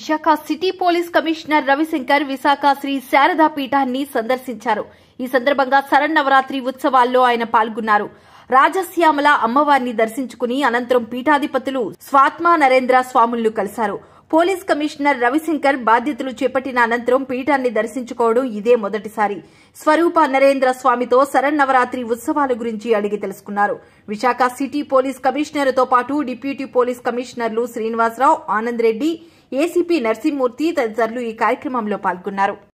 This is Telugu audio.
Visakha city police commissioner Ravishankar Visakha Sri Sharada పీఠాన్ని సందర్శించారు ఈ సందర్భంగా శరన్నవరాత్రి ఉత్సవాల్లో ఆయన పాల్గొన్నారు రాజశ్యామల అమ్మవారిని దర్శించుకుని అనంతరం పీఠాధిపతులు స్వాత్మా నరేంద్ర స్వాములను కలిశారు పోలీస్ కమిషనర్ రవిశంకర్ బాధ్యతలు చేపట్టిన అనంతరం పీఠాన్ని దర్శించుకోవడం ఇదే మొదటిసారి స్వరూప నరేంద్ర స్వామితో శరన్నవరాత్రి ఉత్సవాల గురించి అడిగి తెలుసుకున్నారు విశాఖ సిటీ పోలీస్ కమిషనర్తో పాటు డిప్యూటీ పోలీస్ కమిషనర్లు శ్రీనివాసరావు ఆనంద్ రెడ్డి ఏసీపీ నరసింహమూర్తి తదితరులు ఈ కార్యక్రమంలో పాల్గొన్నారు